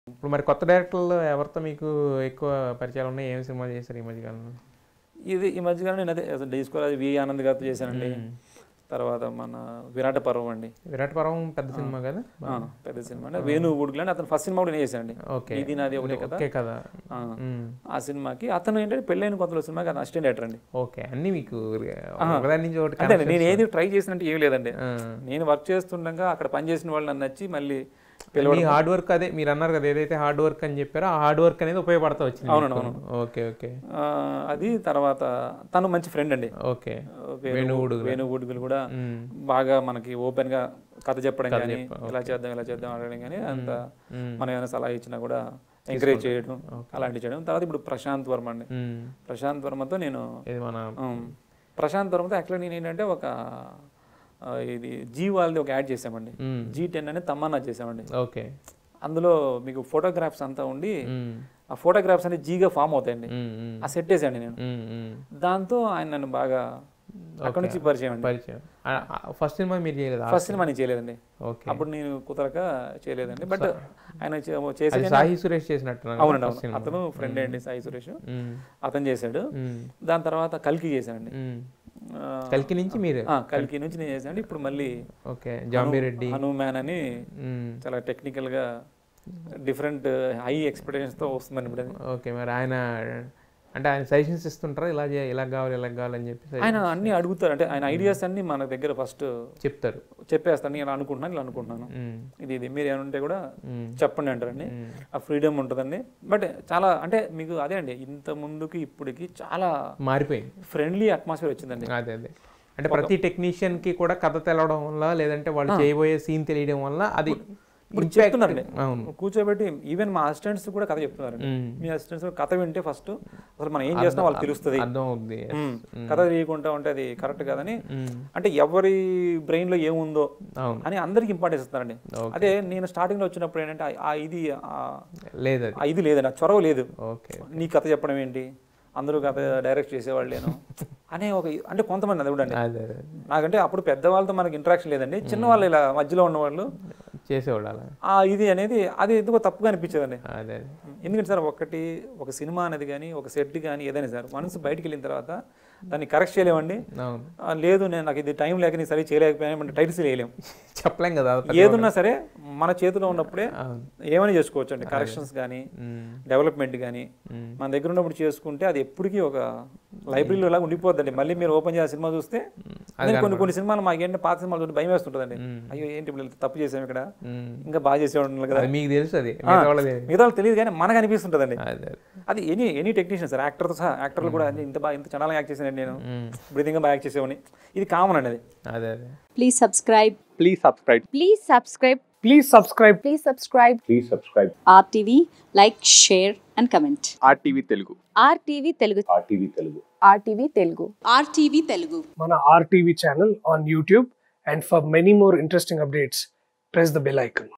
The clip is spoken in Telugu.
ఇప్పుడు మరి కొత్త డైరెక్టర్లు ఎవరితో మీకు ఎక్కువ పరిచయాలు ఉన్నాయి ఏం సినిమా చేశారు ఈ మధ్యకాలంలో ఇది ఈ మధ్యకాలం నేను అదే డిస్కోరాజ్ వి ఆనంద్ గారితో చేశానండి తర్వాత మన విరాట పర్వం అండి విరాట్ పర్వం పెద్ద సినిమా కదా ఆ, పెద్ద సినిమా అంటే వేణు వుడ్గ్లాండ్ అతను ఫస్ట్ సినిమా కూడా నేను చేశానండి ఓకే ఇది నాది ఒకటే కదా ఓకే కదా ఆ, మ్మ్. ఆ సినిమాకి అతను ఏంటంటే పెళ్ళైన కొత్తలో సినిమాకి అతను అసిస్టెంట్ డైరెక్టర్ అండి ఓకే అన్ని మీకు ఒకదాని నుంచి ఒకటి అంటే నేను ఏది ట్రై చేసినట్టు ఏం లేదండి ఆ. నేను వర్క్ చేస్తుండగా అక్కడ పనిచేసిన వాళ్ళు నన్ను నచ్చి మళ్ళీ మీ హార్డ్ వర్క్ అదే మీరు అన్నారు కదా ఏదైతే హార్డ్ వర్క్ అని చెప్పారో ఆ హార్డ్ వర్క్ అనేది ఉపయోగపడతా వచ్చింది అవునండి, మీకు. ఓకే ఓకే ఆ, అది తర్వాత తను మంచి ఫ్రెండ్ అండి ఓకే వేణు వేణు వుడ్గులు కూడా మ్మ్. బాగా మనకి ఓపెన్ గా కథ చెప్పడం కానీ ఇలా చేద్దాం ఇలా చేద్దాం అనడం కానీ అంత మ్మ్. మనం ఏమైనా సలహా ఇచ్చినా కూడా ఎంకరేజ్ చేయడం అలాంటివి చేయడం తర్వాత ఇప్పుడు ప్రశాంత్ వర్మ అండి మ్మ్. ప్రశాంత్ వర్మతో నేను ఇది మన ఉమ్, ప్రశాంత్ వర్మతో యాక్చువల్లీ నేను ఏంటంటే ఒక ఆ, ఇది జీ వాళ్ళది ఒక యాడ్ చేసామండి మ్మ్. జీ టెన్ అనే తమ్మన్నా చేసామండి ఓకే అందులో మీకు ఫోటోగ్రాఫ్స్ అంతా ఉండి మ్మ్. ఆ ఫోటోగ్రాఫ్స్ అన్ని జీగా ఫామ్ అవుతాయండి మ్మ్. మ్మ్. ఆ సెట్ వేసాండి నేను మ్మ్. మ్మ్. దాంతో ఆయన నన్ను బాగా అక్కడ నుంచి పరిచయం అండి పరిచయం ఫస్ట్ సినిమా మీరు చేయలేదు ఫస్ట్ సినిమా నేను చేయలేదండి ఓకే అప్పుడు నేను కుదరక చేయలేదండి బట్ ఆయన చే- చేసి అది సాహి సురేష్ చేసినట్టు అవునండి అవును అతను ఫ్రెండ్ అండి సాయి సురేష్ అతను చేశాడు దాని తర్వాత కల్కి చేశానండి ఆ, కల్కి నుంచి మీరు ఆ, కల్కి నుంచి నేను చేశాను ఇప్పుడు మళ్ళీ ఓకే జాంబీ రెడ్డి హనుమాన్ అని మ్మ్. చాలా టెక్నికల్ గా డిఫరెంట్ హై ఎక్స్పెక్టేషన్స్ తో వస్తుందండి ఇప్పుడు అది. ఓకే మరి ఆయన అంటే ఆయన సజెషన్స్ ఇస్తుంటారా ఇలా చేయ ఇలా కావాలి ఇలా కావాలని చెప్పి సజె- ఆయన అన్ని అడుగుతారు అంటే ఆయన ఐడియాస్ అన్ని మన దగ్గర ఫస్ట్ చెప్తారు చెప్పేస్తాను నేను ఇలా అనుకుంటున్నాను ఇలా అనుకుంటున్నాను మ్మ్. ఇది ఇది మీరు ఏమైనా ఉంటే కూడా మ్మ్. చెప్పండి అంటారండి మ్మ్. ఆ ఫ్రీడమ్ ఉంటుందండి బట్ చాలా అంటే మీకు అదే అండి ఇంత ముందుకి ఇప్పటికి చాలా మారిపోయింది ఫ్రెండ్లీ అట్మాస్ఫియర్ వచ్చిందండి అదే అదే అంటే ప్రతి టెక్నీషియన్ కి కూడా కథ తెలవడం వల్ల లేదంటే వాళ్ళు చేయబోయే సీన్ తెలియడం వల్ల అది ఇప్పుడు impact- చెప్తున్నారండి అవును కూర్చోబెట్టి ఈవెన్ మా అసిస్టెంట్స్ కూడా కథ చెప్తున్నారండి మ్మ్. మీ అసిస్టెంట్స్ కథ వింటే ఫస్ట్ అసలు మనం ఏం చేస్తున్నా వాళ్ళకి తెలుస్తుంది అర్థం అవుద్ది మ్మ్. కథ తెలియకుండా ఉంటే అది కరెక్ట్ కాదని మ్మ్. అంటే ఎవరి బ్రెయిన్ లో ఏముందో అవును అని అందరికి ఇంపార్టెన్స్ ఇస్తారండి Okay. అదే నేను స్టార్టింగ్ లో వచ్చినప్పుడు ఏంటంటే ఆ- ఆ ఇది ఆ- లేదు అది ఆ ఇది లేదండి ఆ చొరవ లేదు ఓకే నీ కథ చెప్పడం ఏంటి అందరూ కథ డైరెక్ట్ చేసేవాళ్ళు నేను అనే ఒక అంటే కొంతమంది అది కూడా అండి అదే అదే నాకంటే అప్పుడు పెద్దవాళ్ళతో మనకి ఇంటరాక్షన్ లేదండి చిన్నవాళ్ళు ఇలా మధ్యలో ఉన్నవాళ్ళు చేసేవాడు అలా ఆ ఇది అనేది అది ఎందుకో తప్పుగా అనిపించదండి అదే అదే ఎందుకంటే సార్ ఒకటి ఒక సినిమా అనేది కానీ ఒక సెట్ కానీ ఏదైనా సార్ మనసు బయటికి వెళ్ళిన తర్వాత దాన్ని కరెక్ట్ చేయలేమండి అవును ఆ, లేదు నేను నాకు ఇది టైం లేక నేను సరి చేయలేకపోయాను టైటిల్స్ వేయలేం చెప్పలేం కదా అది ఏదున్నా సరే మన చేతిలో ఉన్నప్పుడే అవును ఏమైనా చేసుకోవచ్చు అండి కరెక్షన్స్ కానీ మ్మ్. డెవలప్మెంట్ కానీ మ్మ్. మన దగ్గర ఉన్నప్పుడు చేసుకుంటే అది ఎప్పటికీ ఒక లైబ్రరీలో లాగా ఉండిపోద్దండి మళ్ళీ మీరు ఓపెన్ చేసిన సినిమా చూస్తే నేను కొన్ని కొన్ని సినిమాలు మాకు ఏంటంటే పాత సినిమాలు చూస్తే భయం వేస్తుంటుందండి అయ్యో ఏంటి వీళ్ళు తప్పు చేసాం ఇక్కడ మ్మ్. ఇంకా బాగా చేసేవాడు కదా అది మీకు తెలుసు అది మిగతా వాళ్ళది మిగతా వాళ్ళు తెలియదు కానీ మనకు అనిపిస్తుంటుందండి అదే అదే అది ఎనీ ఎనీ టెక్నీషియన్ సార్ యాక్టర్తో సహా యాక్టర్లు కూడా అన్ని ఇంత బాగా ఇంత చాలా యాక్ట్ చేసాను నేను మ్మ్. బ్రీతింగ్ బాగా యాక్ట్ చేసేవాడిని ఇది కామన్ అండి అది అదే అదే Please subscribe. Please subscribe. Please subscribe. Please subscribe. Please subscribe. Please subscribe. RTV, like, share, and comment. RTV Telugu. RTV Telugu. RTV Telugu. RTV Telugu. RTV Telugu. మన RTV channel on YouTube. And for many more interesting updates, press the bell icon.